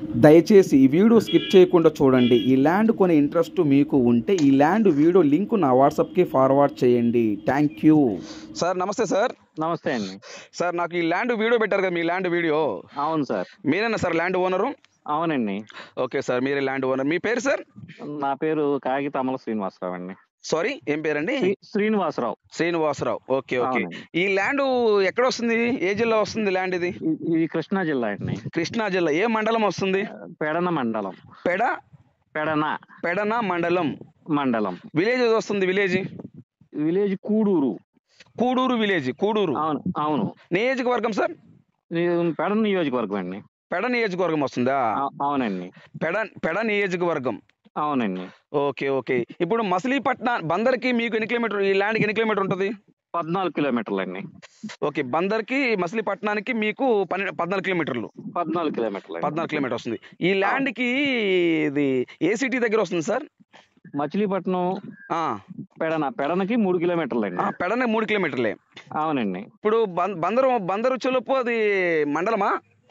దయచేసి ఈ video skip చేయకుండా చూడండి ఈ ల్యాండ్ కొనే ఇంట్రెస్ట్ మీకు ఉంటే ఈ ల్యాండ్ వీడియో లింక్ నా వాట్సాప్కి ఫార్వర్డ్ చేయండి థ్యాంక్ యూ సార్ నమస్తే సార్ నమస్తే అండి సార్ నాకు ఈ ల్యాండ్ వీడియో పెట్టారు కదా మీ ల్యాండ్ వీడియో అవును సార్ మీరేనా సార్ ల్యాండ్ ఓనరు అవునండి ఓకే సార్ మీరే ల్యాండ్ ఓనర్ మీ పేరు సార్ నా పేరు కాగిత అమల శ్రీనివాసరావు అండి సారీ ఏం పేరండి శ్రీ- శ్రీనివాసరావు శ్రీనివాసరావు ఓకే ఓకే అవునండి. ఈ ల్యాండ్ ఎక్కడ వస్తుంది ఏ జిల్లా వస్తుంది ల్యాండ్ ఇది ఇ- ఇది కృష్ణా జిల్లా అండి కృష్ణా జిల్లా ఏ మండలం వస్తుంది పెడన మండలం పెడ పెడన పెడన మండలం మండలం విలేజ్ ఏది వస్తుంది village village Kuduru Kuduru village Kuduru అవును అవును నియోజకవర్గం సార్ ఇది పెడన నియోజకవర్గం అండి పెడ నియోజకవర్గం వస్తుందా అ- అవునండి పెడ పెడ నియోజకవర్గం అవునండి ఓకే ఓకే ఇప్పుడు మచిలీపట్నం బందర్కి మీకు ఎన్ని కిలోమీటర్ ఈ ల్యాండ్కి ఎన్ని కిలోమీటర్ ఉంటుంది పద్నాలుగు కిలోమీటర్లు అండి ఓకే బందర్కి మచిలీపట్నానికి మీకు పన్నెండు పద్నాలుగు కిలోమీటర్లు పద్నాలుగు కిలోమీటర్లు అండి. పద్నాలుగు కిలోమీటర్ వస్తుంది ఈ ల్యాండ్కి ఇది ఏ సిటీ దగ్గర వస్తుంది సార్ మచిలీపట్నం ఆ, పెడన పెడనకి మూడు కిలోమీటర్లు అండి ఆ, పెడనే మూడు కిలోమీటర్లే అవునండి ఇప్పుడు బం- బందరు బందరు చెలుపు అది మండలమా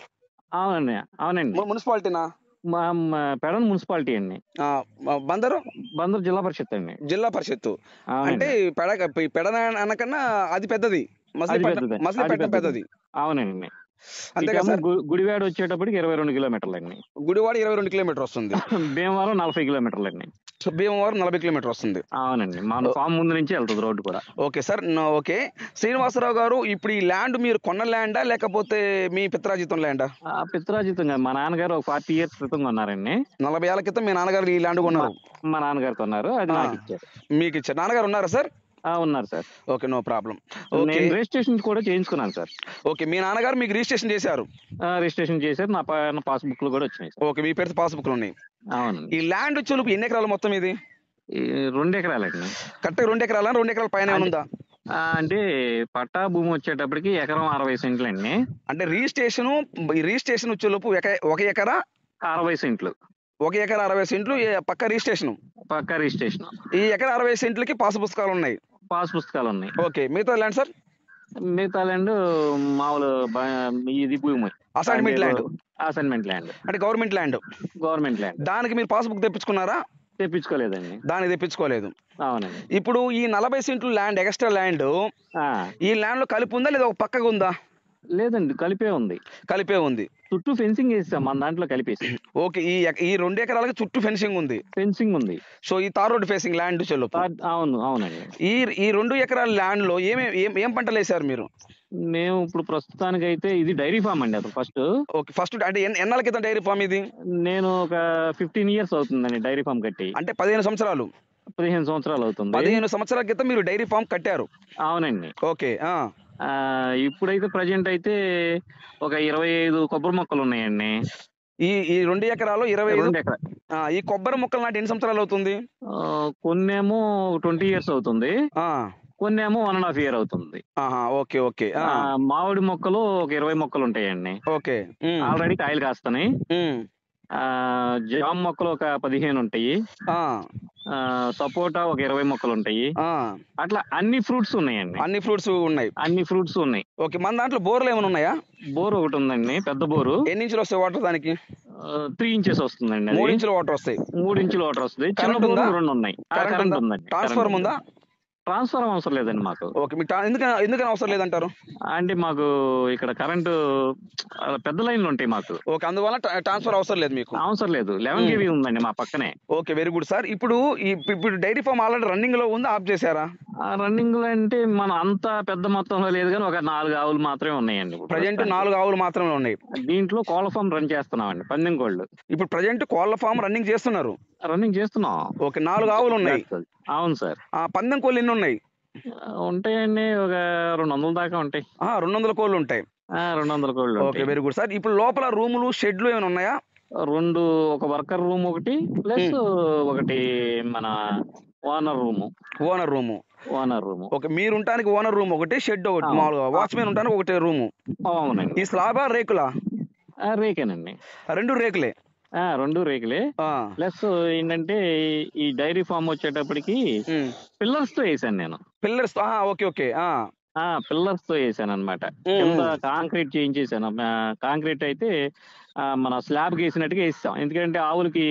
అవునండి అవునండి ము- మున్సిపాలిటీనా మా మా పెడన మున్సిపాలిటీ అండి ఆ, బందరు బందర్ జిల్లా పరిషత్ అండి జిల్లా పరిషత్తు అవునండి. అంటే పెడ పెడన అనకన్నా అది పెద్దది అది మచిలీపట్నం పెద్దదే. మచిలీపట్నం అది పెద్దది అవునండి అంతే కదా ఇటేమో సార్ గు- గుడివాడ వచ్చేటప్పటికి ఇరవై రెండు కిలోమీటర్లు అండి గుడివాడ ఇరవై రెండు కిలోమీటర్ వస్తుంది భీమవరం నలభై కిలోమీటర్లు అండి సో భీమవరం నలభై కిలోమీటర్ వస్తుంది అవునండి మన ఫామ్ ముందు నుంచి వెళ్తుంది రోడ్డు కూడా ఓకే సార్ నా- ఓకే శ్రీనివాసరావు గారు ఇప్పుడు ఈ ల్యాండ్ మీరు కొన్న ల్యాండా లేకపోతే మీ పిత్రాజితం ల్యాండా ఆ పిత్రాజితంగా మా నాన్నగారు ఒక ఫార్టీ ఇయర్స్ క్రితం కొన్నారండి నలభై ఏళ్ళ క్రితం మీ నాన్నగారు ఈ ల్యాండ్ కొన్నారు మా నాన్నగారు కొన్నారు అది ఆ. నాకు ఇచ్చారు మీకు ఇచ్చారు నాన్నగారు ఉన్నారా సార్ ఆ, ఉన్నారు sir okay no problem okay నేను రిజిస్ట్రేషన్ కూడా చేయించుకున్నాను సార్ ఓకే మీ నాన్నగారు మీకు రిజిస్ట్రేషన్ చేశారు ఆ, రిజిస్ట్రేషన్ చేశారు నా పాస్బుక్ లో కూడా వచ్చినాయి సార్ ఓకే మీ పేరు పాస్బుక్లు ఉన్నాయి అవునండి ఈ ల్యాండ్ చెలుపు ఎన్ని ఎకరాలు మొత్తం ఇది ఈ రెండు ఎకరాలండి కరెక్ట్ రెండు ఎకరాల రెండు ఎకరాల పైన ఏమైనా ఉందా ఆ, అంటే పట్టా భూమి వచ్చేటప్పటికి ఎకరం అరవై సెంట్లు అండి అంటే రిజిస్ట్రేషన్ రిజిస్ట్రేషన్ వచ్చేలోపు ఒక ఒక ఎకరా అరవై సెంట్లు ఒక ఎకరా అరవై సెంట్లు ఏ- పక్క రిజిస్ట్రేషన్ పక్కా రిజిస్ట్రేషన్ ఈ ఎకరా అరవై సెంట్లకి పాస్ పుస్తకాలు ఉన్నాయి పాస్ పుస్తకాలు ఉన్నాయి ఓకే మిగతా ల్యాండ్ సార్ మిగతా ల్యాండ్ మామూలు బ- ఇది భూమి అసైన్మెంట్ ల్యాండ్ అసైన్మెంట్ ల్యాండ్ అంటే గవర్నమెంట్ ల్యాండ్ గవర్నమెంట్ ల్యాండ్ దానికి మీరు పాస్బుక్ తెప్పించుకున్నారా తెప్పించుకోలేదండి దాన్ని తెప్పించుకోలేదు అవునండి ఇప్పుడు ఈ నలభై సెంట్లు ల్యాండ్ ఎక్స్ట్రా ల్యాండ్ ఆ, ఈ ల్యాండ్ లో కలిపి ఉందా లేదా ఒక పక్కగా ఉందా లేదండి కలిపే ఉంది కలిపే ఉంది చుట్టూ ఫెన్సింగ్ వేసాం మన దాంట్లో కలిపేసి ఓకే ఈ ఎక- ఈ రెండు ఎకరాలకి చుట్టూ ఫెన్సింగ్ ఉంది ఫెన్సింగ్ ఉంది సో ఈ తార్ రోడ్ ఫేసింగ్ ల్యాండ్ చెల్లుపు ఆ, అవును అవునండి ఈ ఈ రెండు ఎకరాల ల్యాండ్ లో ఏమే ఏం ఏం పంటలు వేశారు మీరు మేము ఇప్పుడు ప్రస్తుతానికి అయితే ఇది డైరీ ఫామ్ అండి అసలు ఫస్ట్ ఓకే ఫస్ట్ అంటే ఎన్- ఎన్నాళ్ళ క్రితం డైరీ ఫామ్ ఇది నేను ఒక ఫిఫ్టీన్ ఇయర్స్ అవుతుందండి డైరీ ఫామ్ కట్టి అంటే పదిహేను సంవత్సరాలు పదిహేను సంవత్సరాలు అవుతుంది పదిహేను సంవత్సరాల క్రితం మీరు డైరీ ఫామ్ కట్టారు అవునండి ఓకే ఆ. ఆ, ఇప్పుడైతే ప్రజెంట్ అయితే ఒక ఇరవై ఐదు కొబ్బరి మొక్కలు ఉన్నాయండి ఈ ఈ రెండు ఎకరాలు ఇరవై ఐదు రెండు ఎకరా ఆ, ఈ కొబ్బరి మొక్కలు నాటి ఎన్ని సంవత్సరాలు అవుతుంది ఆ, కొన్నేమో ట్వంటీ ఇయర్స్ అవుతుంది ఆ, కొన్నేమో వన్ అండ్ హాఫ్ ఇయర్ అవుతుంది ఆహా, ఓకే ఓకే ఆ, ఆ, మామిడి మొక్కలు ఒక ఇరవై మొక్కలు ఉంటాయండి ఓకే ఉమ్, ఆల్రెడీ కాయలు కాస్తున్నాయి ఉమ్, ఆ, జామ మొక్కలు ఒక పదిహేను ఉంటాయి ఆ, ఆ, సపోటా ఒక ఇరవై మొక్కలు ఉంటాయి ఆ. అట్లా అన్ని ఫ్రూట్స్ ఉన్నాయండి అన్ని ఫ్రూట్స్ ఉన్నాయి అన్ని ఫ్రూట్స్ ఉన్నాయి ఓకే మన దాంట్లో బోర్లు ఏమైనా ఉన్నాయా బోర్ ఒకటి ఉందండి పెద్ద బోరు ఎన్ని ఇంచులు వస్తాయి వాటర్ దానికి త్రీ ఇంచెస్ వస్తుందండి అది. మూడు ఇంచుల వాటర్ వస్తాయి మూడు ఇంచుల వాటర్ వస్తుంది చిన్న కరెంట్ బోరు ఉందా? రెండు ఉన్నాయి ఆ, కరెంట్ కరెంట్ ఉందా? ఉందండి ట్రాన్స్ఫార్మర్ కరెంట్ ఉందా ట్రాన్స్ఫర్ అవసరం లేదండి మాకు ఓకే మీకు ట్రా- ఎందుకని ఎందుకని అవసరం లేదంటారు అంటే మాకు ఇక్కడ కరెంటు ఆ, పెద్ద లైన్లు ఉంటాయి మాకు ఓకే అందువల్ల ట్రా- ట్రాన్స్ఫర్ అవసరం లేదు మీకు అవసరం లేదు లెవెన్ కేవీ ఉందండి మా పక్కనే ఓకే వెరీ గుడ్ సార్ ఇప్పుడు ఈ- ఇప్పుడు డైరీ ఫామ్ ఆల్రెడీ రన్నింగ్ లో ఉంది ఆఫ్ చేశారా ఆ రన్నింగ్ లో అంటే మనం అంత పెద్ద మొత్తంలో లేదు కానీ ఒక నాలుగు ఆవులు మాత్రమే ఉన్నాయండి ఇప్పుడు ప్రజెంట్ ప్రస్తుతానికి. నాలుగు ఆవులు మాత్రమే ఉన్నాయి దీంట్లో కోళ్ళ ఫామ్ రన్ చేస్తున్నామండి పందెం కోళ్ళు ఇప్పుడు ప్రజెంట్ కోళ్ల ఫామ్ రన్నింగ్ చేస్తున్నారు రన్నింగ్ చేస్తున్నాం ఓకే నాలుగు ఆవులు ఉన్నాయి అవును సార్ ఆ పందెం కోళ్ళు ఎన్ని ఉన్నాయి ఉంటాయండి ఒక రెండు వందల దాకా ఉంటాయి ఆ రెండు వందల కోళ్ళు ఉంటాయి ఆ, రెండు వందల కోళ్ళు ఓకే ఉంటాయి. వెరీ గుడ్ సార్ ఇప్పుడు లోపల రూములు షెడ్లు ఏమైనా ఉన్నాయా రెండు ఒక వర్కర్ రూమ్ ఒకటి ప్లస్ ఒకటి మన owner room owner room owner room okay మీరు ఉండటానికి ఓనర్ రూమ్ ఒకటి షెడ్ ఒకటి ఆ. మామూలుగా వాచ్మెన్ ఉండటానికి ఒకటి రూము అవునండి ఈ స్లాబా రేకులా ఆ, రేకేనండి రెండు రేకులే ఆ, రెండు రేకులే ఆ. ప్లస్ ఏంటంటే ఈ- ఈ డైరీ ఫామ్ వచ్చేటప్పటికి ఉమ్. పిల్లర్స్ తో వేసాను నేను పిల్లర్స్ ఆహా, ఓకే ఓకే ఆ. ఆ పిల్లర్స్ తో వేసాను అనమాట ఉమ్. కింద కాంక్రీట్ చేయించేసాను ఆ, కాంక్రీట్ అయితే ఆ, మన స్లాబ్ వేసినట్టుగా వేస్తాం ఎందుకంటే ఆవులకి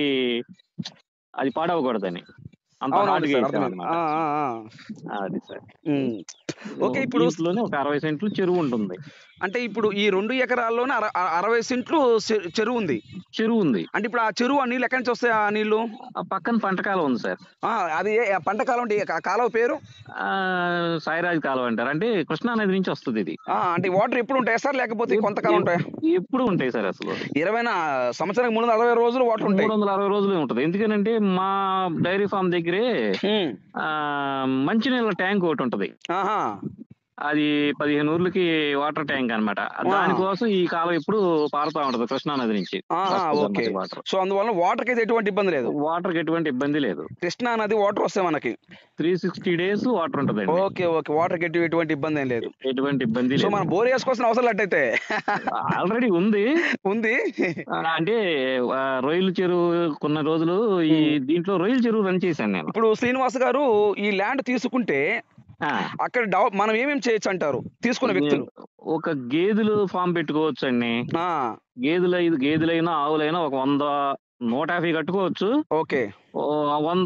అది పాడవకూడదని అంత అవునవును హార్డ్గా సార్ వేసాం అర్థమైంది అన్నమాట ఆ, ఆ, ఆ. అది సార్ ఉమ్. ఓకే ఇప్పుడు దీంట్లోనే ఒక అరవై సెంట్లు చెరువు ఉంటుంది అంటే ఇప్పుడు ఈ రెండు ఎకరాల్లోనే అర అర- అరవై సెంట్లు చె- చెరువు ఉంది చెరువు ఉంది అంటే ఇప్పుడు ఆ చెరువు ఆ నీళ్ళు ఎక్కడి నుంచి వస్తాయి ఆ నీళ్లు ఆ పక్కన పంటకాలం ఉంది సార్ ఆ, అది ఏ ఆ పంట కాలం అంటే ఆ కాలువ పేరు ఆ, సాయిరాజ్ కాలువ అంటారు అంటే కృష్ణా నది నుంచి వస్తుంది ఇది ఆ, అంటే వాటర్ ఎప్పుడు ఉంటాయా సార్ లేకపోతే కొంతకాలం ఉంటాయా ఎప్పుడు ఉంటాయి సార్ అసలు ఇరవై నా- సంవత్సరానికి మూడు వందల అరవై రోజులు వాటర్ ఉంటాయి మూడు వందల అరవై రోజులు ఉంటుంది ఎందుకనంటే మా డైరీ ఫామ్ దగ్గరే ఉమ్. ఆ, మంచినీళ్ళ ట్యాంక్ ఒకటి ఉంటది ఆహా అది పదిహేను ఊర్లకి వాటర్ ట్యాంక్ అన్నమాట దానికోసం ఈ కాలం ఎప్పుడు పారుతా ఉంటది కృష్ణా నది నుంచి ఆహా, ఓకే వాటర్ సో అందువల్ల వాటర్ కి అయితే ఎటువంటి ఇబ్బంది లేదు వాటర్ కి ఎటువంటి ఇబ్బంది లేదు కృష్ణా నది వాటర్ వస్తాయి మనకి త్రీ సిక్స్టీ డేస్ వాటర్ ఉంటదండి ఓకే ఓకే వాటర్ కి ఎటు- ఎటువంటి ఇబ్బంది ఏం లేదు ఎటువంటి ఇబ్బంది సో లేదు మనం బోర్ వేసుకోవాల్సిన అవసరం లేట్టయితే ఆల్రెడీ ఉంది ఉంది ఆ, అంటే ఆ, రొయ్యల చెరువు కొన్ని రోజులు ఈ దీంట్లో రొయ్యల చెరువు రన్ చేశాను నేను ఇప్పుడు శ్రీనివాస్ గారు ఈ ల్యాండ్ తీసుకుంటే ఆ, అక్కడ డెవ- మనం ఏమేమి చేయొచ్చు అంటారు తీసుకున్న వ్యక్తులు ఒక గేదెలు ఫామ్ పెట్టుకోవచ్చు అండి ఆ, గేదెలు ఐదు గేదెలైనా ఆవులైనా ఒక వంద నూట యాభై కట్టుకోవచ్చు ఓకే ఓ వంద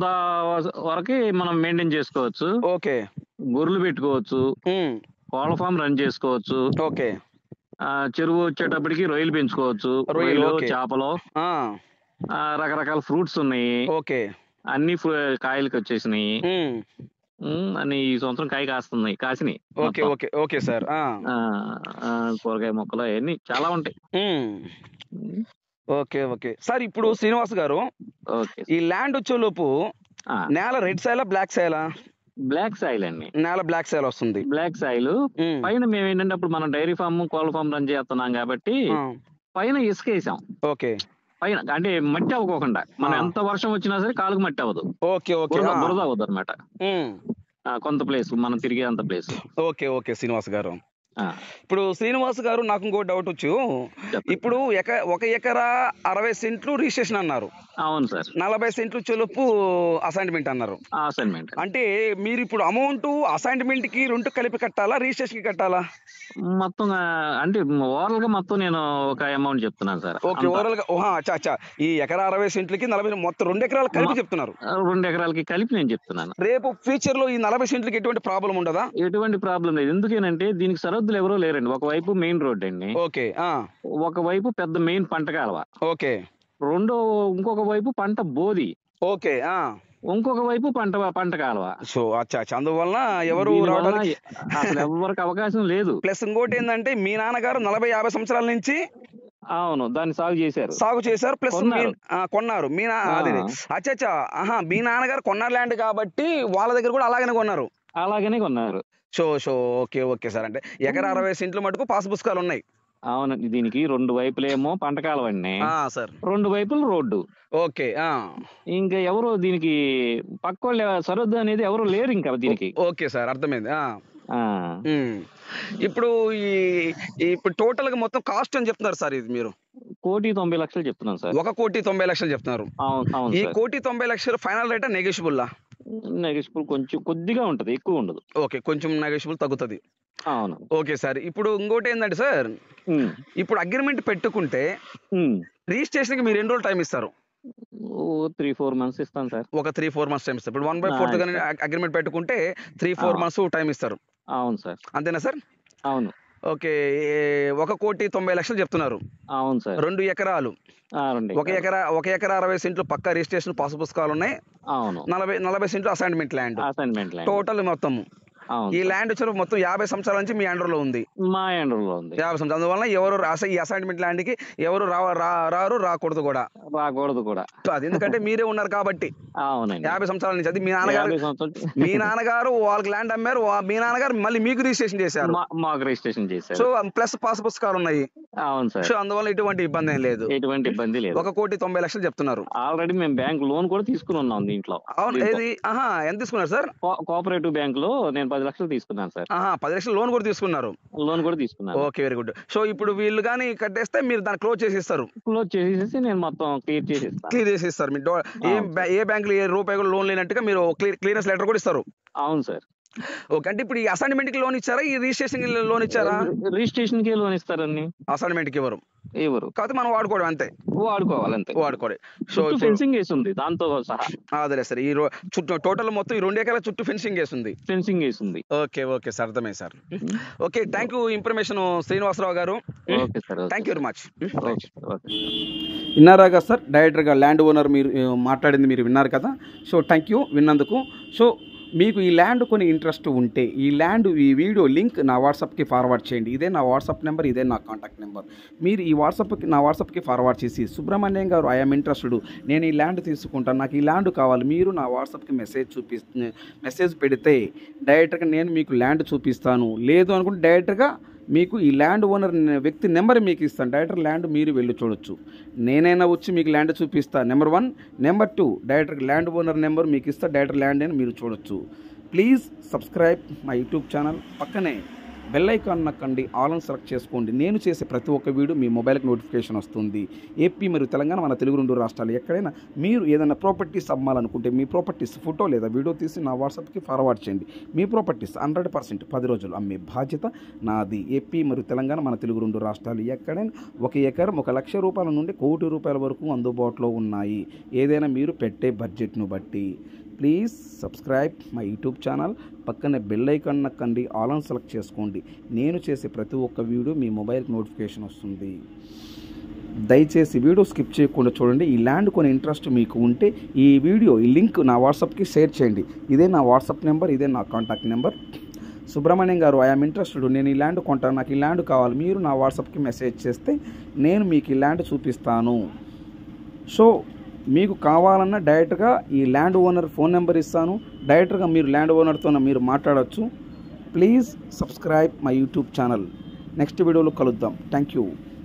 వరకు మనం మెయింటైన్ చేసుకోవచ్చు ఓకే గొర్రెలు పెట్టుకోవచ్చు ఉమ్, కోళ్ళ ఫామ్ రన్ చేసుకోవచ్చు ఓకే ఆ, చెరువు వచ్చేటప్పటికి రొయ్యలు పెంచుకోవచ్చు రొయ్యలు, రొయ్యలు ఓకే. చేపలు ఆ, ఆ, రకరకాల ఫ్రూట్స్ ఉన్నాయి ఓకే అన్ని ఫ్రూ- కాయలకి వచ్చేసినాయి ఉమ్, ఉమ్, అని ఈ సంవత్సరం కాయ కాస్తున్నాయి కాసినాయి ఓకే మొత్తం. ఓకే ఓకే సార్ ఆ, ఆ, ఆ, కూరగాయ మొక్కలు అవన్నీ చాలా ఉంటాయి um, um, okay okay sir ఇప్పుడు శ్రీనివాస్ గారు ఓకే ఈ ల్యాండ్ వచ్చేలోపు నేల రెడ్ సాయిలా బ్లాక్ సాయిలా బ్లాక్ సాయిల్ అండి నేల బ్లాక్ సాయిల్ వస్తుంది బ్లాక్ సాయిల్ ఉమ్, పైన మేము ఏంటంటే అప్పుడు మనం డైరీ ఫామ్ కోళ్ళ ఫామ్ రన్ చేస్తున్నాం కాబట్టి ఆ, పైన ఇసుక వేసాం ఓకే పైన అంటే మట్టి అవ్వకోకుండా మనం ఆ. ఎంత వర్షం వచ్చినా సరే కాలుకు మట్టి అవ్వదు ఓకే ఓకే బురద ఆ, బురద అవ్వదు అనమాట ఉమ్, కొంత ప్లేస్ మనం తిరిగే అంత ప్లేస్ ఓకే ఓకే శ్రీనివాస్ గారు ఇప్పుడు శ్రీనివాస్ గారు నాకు ఇంకో డౌట్ వచ్చు చెప్పండి. ఇప్పుడు ఎక ఒక ఎకరా అరవై సెంట్లు రిజిస్ట్రేషన్ అన్నారు అవును సార్ నలభై సెంట్లు చెలుపు అసైన్మెంట్ అన్నారు అసైన్మెంట్ అంటే మీరు ఇప్పుడు అమౌంట్ అసైన్మెంట్ కి రెండు కలిపి కట్టాలా రిజిస్ట్రేషన్ కి కట్టాలా మొత్తం ఆ, అంటే ఓవరాల్ గా మొత్తం నేను ఒక అమౌంట్ చెప్తున్నాను సార్ ఓకే అంతా. ఓవరాల్ గా ఓహా అచ్చా అచ్చా ఈ ఎకరా అరవై సెంట్లకి నలభై మొత్తం రెండు ఎకరాలు కలిపి చెప్తున్నారు రెండు ఎకరాలకి కలిపి నేను చెప్తున్నాను రేపు ఫ్యూచర్ లో ఈ నలభై సెంట్లకి ఎటువంటి ప్రాబ్లం ఉండదా ఎటువంటి ప్రాబ్లం లేదు ఎందుకేనంటే దీనికి సరహద్దులు ఎవరో లేరండి ఒకవైపు మెయిన్ రోడ్ అండి ఓకే ఆ ఒకవైపు పెద్ద మెయిన్ పంట కాలువ ఓకే రెండో ఇంకొక వైపు పంట బోది ఓకే ఆ ఇంకొక వైపు పంట పంట కాలువ సో అచ్చా అచ్చా అందువలన ఎవరు దీనివల్ల రావడానికి అసలు ఎవరికి అవకాశం లేదు ప్లస్ ఇంకోటి ఏంటంటే మీ నాన్నగారు నలభై యాభై సంవత్సరాల నుంచి అవును దాన్ని సాగు చేశారు సాగు చేశారు ప్లస్ కొన్నారు. మీ- ఆ, కొన్నారు మీ నా ఆ. అదే అచ్చా అచ్చా ఆహా మీ నాన్నగారు కొన్నారు ల్యాండ్ కాబట్టి వాళ్ళ దగ్గర కూడా అలాగనే కొన్నారు అలాగనే కొన్నారు so so okay okay sir అంటే ఎకరా అరవై సెంట్లు మటుకు పాస్ పుస్తకాలు ఉన్నాయి అవునండి దీనికి రెండు వైపులేమో పంట కాలువ అండి ఆ సార్ రెండు వైపులు రోడ్డు ఓకే ఆ ఇంకా ఎవరు దీనికి పక్కోళ్ళ సరహద్దు అనేది ఎవరు లేరు ఇంకా దీనికి ఓకే సార్ అర్థమైంది ఆ ఆ ఉమ్. ఇప్పుడు ఈ ఈ ఇప్పుడు టోటల్ గా మొత్తం కాస్ట్ అని చెప్తున్నారు సార్ ఇది మీరు కోటి తొంభై లక్షలు చెప్తున్నాను సార్ ఒక కోటి తొంభై లక్షలు చెప్తున్నారు అవును అవును ఈ సార్ కోటి తొంభై లక్షలు ఫైనల్ రేట్ నెగోషియబుల్ నెగిటివ్ కొంచెం కొద్దిగా ఉంటది ఎక్కువ ఉండదు ఓకే కొంచెం నెగోషియబుల్ తగ్గుతుంది అవును ఓకే సార్ ఇప్పుడు ఇంకోటి ఏంటంటే సార్ ఉమ్, ఇప్పుడు అగ్రిమెంట్ పెట్టుకుంటే ఉమ్. రిజిస్ట్రేషన్ కి మీరు ఎన్ని రోజులు టైం ఇస్తారు ఓ త్రీ ఫోర్ మంత్స్ ఇస్తాను సార్ ఒక త్రీ ఫోర్ మంత్స్ టైం ఇస్తారు ఇప్పుడు వన్ బై ఆ, ఫోర్త్ అగ్రిమెంట్ పెట్టుకుంటే త్రీ ఫోర్ ఆ. మంత్స్ టైం ఇస్తారు అవును సార్ అంతేనా సార్ అవును ఓకే ఏ- ఒక కోటి తొంభై లక్షలు చెప్తున్నారు అవును సార్ రెండు ఎకరాలు ఆ, రండి ఒక ఎకరా ఒక ఎకరా అరవై సెంట్లు పక్క రిజిస్ట్రేషన్ పాసు పుస్తకాలు ఉన్నాయి అవును నలభై నలభై సెంట్లు assignment land assignment land total మొత్తం అవును ఈ సార్. ల్యాండ్ వచ్చి మొత్తం యాభై సంవత్సరాల నుంచి మీ అండర్ లో ఉంది మా ఎండలో ఉంది యాభై సంవత్సరాలు అందువల్ల ఎవరు రాస- ఈ అసైన్మెంట్ ల్యాండ్ కి ఎవరు రా రా- రారు రాకూడదు కూడా రాకూడదు కూడా సో అది ఎందుకంటే మీరే ఉన్నారు కాబట్టి అవునండి యాభై సంవత్సరాల నుంచి అది మీ నాన్నగారు యాభై సంవత్సరాలు మీ నాన్నగారు వాళ్ళకి ల్యాండ్ అమ్మారు వా- మీ నాన్నగారు మళ్ళీ మీకు రిజిస్ట్రేషన్ చేశారు మా- మాకు రిజిస్ట్రేషన్ చేశారు సో ప్లస్ పాస్ పుస్తకాలు ఉన్నాయి అవును సార్ సో అందువల్ల ఎటువంటి ఇబ్బంది ఏం లేదు ఎటువంటి ఇబ్బంది లేదు ఒక కోటి తొంభై లక్షలు చెప్తున్నారు ఆల్రెడీ మేము బ్యాంక్ లోన్ కూడా తీసుకుని ఉన్నాం దీంట్లో అవును దీంతో. ఏది ఆహా ఎంత తీసుకున్నారు సార్ కో- కోఆపరేటివ్ బ్యాంక్ లో నేను పది లక్షలు తీసుకున్నాను సార్ ఆహా పది లక్షలు లోన్ కూడా తీసుకున్నారు లోన్ కూడా తీసుకున్నాను ఓకే వెరీ గుడ్ సో ఇప్పుడు వీళ్ళు కానీ కట్టేస్తే మీరు దాన్ని క్లోజ్ చేసి ఇస్తారు క్లోజ్ చేసేసి నేను మొత్తం క్లియర్ చేసి ఇస్తాను క్లియర్ చేసి ఇస్తారు మీ డో- ఏ అవును బ్యా- ఏ బ్యాంక్ ఏ రూపాయి కూడా లోన్ లేనట్టుగా మీరు క్లియర్ క్లియరెన్స్ లెటర్ కూడా ఇస్తారు అవును సార్ ఓకే అంటే ఇప్పుడు ఈ అసైన్మెంట్కి లోన్ ఇచ్చారా ఈ రిజిస్ట్రేషన్కి లోన్ ఇచ్చారా రిజిస్ట్రేషన్ కి లోన్ ఇస్తారని అసైన్మెంట్కి ఇవ్వరు ఎవరు కాకపోతే మనం వాడుకోవడం అంతే వాడుకోవాలి అంతే వాడుకోవడం సో చుట్టూ ఫెన్సింగ్ వేసి ఉంది దాంతో సహా అదే సార్ ఈ రో- చుట్టూ టోటల్ మొత్తం ఈ రెండు ఎకరాల చుట్టూ ఫెన్సింగ్ వేసింది ఫెన్సింగ్ వేసి ఉంది ఓకే ఓకే సార్ అర్థమైంది sir okay thank you information Srinivasarao గారు okay sir thank you very much okay okay విన్నారా కదా సార్ డైరెక్టర్గా ల్యాండ్ ఓనర్ మీరు ఆ, మాట్లాడింది మీరు విన్నారు కదా సో థ్యాంక్ యూ విన్నందుకు సో మీకు ఈ ల్యాండ్ కొని ఇంట్రెస్ట్ ఉంటే ఈ ల్యాండ్ ఈ వీడియో లింక్ నా వాట్సాప్కి ఫార్వర్డ్ చేయండి ఇదే నా వాట్సాప్ నెంబర్ ఇదే నా కాంటాక్ట్ నెంబర్ మీరు ఈ వాట్సాప్కి నా వాట్సాప్కి ఫార్వర్డ్ చేసి సుబ్రహ్మణ్యం గారు ఐఎమ్ ఇంట్రెస్టెడ్ నేను ఈ ల్యాండ్ తీసుకుంటాను నాకు ఈ ల్యాండ్ కావాలి మీరు నా వాట్సాప్కి మెసేజ్ చూపి మెసేజ్ పెడితే డైరెక్ట్గా నేను మీకు ల్యాండ్ చూపిస్తాను లేదు అనుకుంటే డైరెక్ట్గా మీకు ఈ ల్యాండ్ ఓనర్ న- వ్యక్తి నెంబర్ మీకు ఇస్తాను డైరెక్టర్ ల్యాండ్ మీరు వెళ్ళి చూడొచ్చు నేనైనా వచ్చి మీకు ల్యాండ్ చూపిస్తాను number one number two director land owner number మీకు ఇస్తా డైరెక్టర్ ల్యాండ్ అని మీరు చూడొచ్చు please subscribe my YouTube channel పక్కనే బెల్ ఐకాన్ నక్కండి ఆల్ అని సెలెక్ట్ చేసుకోండి నేను చేసే ప్రతి ఒక్క వీడియో మీ మొబైల్కి నోటిఫికేషన్ వస్తుంది ఏపీ మరియు తెలంగాణ మన తెలుగు రెండు రాష్ట్రాలు ఎక్కడైనా మీరు ఏదైనా ప్రాపర్టీస్ అమ్మాలనుకుంటే మీ ప్రాపర్టీస్ ఫోటో లేదా వీడియో తీసి నా వాట్సాప్కి ఫార్వర్డ్ చేయండి మీ ప్రాపర్టీస్ హండ్రెడ్ పర్సెంట్ పది రోజులు అమ్మే బాధ్యత నాది ఏపీ మరియు తెలంగాణ మన తెలుగు రెండు రాష్ట్రాలు ఎక్కడైనా ఒక ఎకరం ఒక లక్ష రూపాయల నుండి కోటి రూపాయల వరకు అందుబాటులో ఉన్నాయి ఏదైనా మీరు పెట్టే బడ్జెట్ను బట్టి please subscribe my YouTube channel పక్కనే బెల్ ఐకాన్ నక్కండి ఆల్ అని సెలెక్ట్ చేసుకోండి నేను చేసే ప్రతి ఒక్క వీడియో మీ మొబైల్కి నోటిఫికేషన్ వస్తుంది దయచేసి వీడియో స్కిప్ చేయకుండా చూడండి ఈ ల్యాండ్ కొని ఇంట్రెస్ట్ మీకు ఉంటే ఈ వీడియో ఈ లింక్ నా వాట్సాప్కి షేర్ చేయండి ఇదే నా వాట్సాప్ నెంబర్ ఇదే నా కాంటాక్ట్ నెంబర్ సుబ్రహ్మణ్యం గారు ఐఎమ్ ఇంట్రెస్టెడ్ నేను ఈ ల్యాండ్ కొంటాను నాకు ఈ ల్యాండ్ కావాలి మీరు నా వాట్సాప్కి మెసేజ్ చేస్తే నేను మీకు ఈ ల్యాండ్ చూపిస్తాను సో మీకు కావాలన్నా డైరెక్ట్గా ఈ ల్యాండ్ ఓనర్ ఫోన్ నెంబర్ ఇస్తాను డైరెక్ట్గా మీరు ల్యాండ్ ఓనర్తో మీరు మాట్లాడవచ్చు please subscribe my YouTube channel next వీడియోలో కలుద్దాం థ్యాంక్ యూ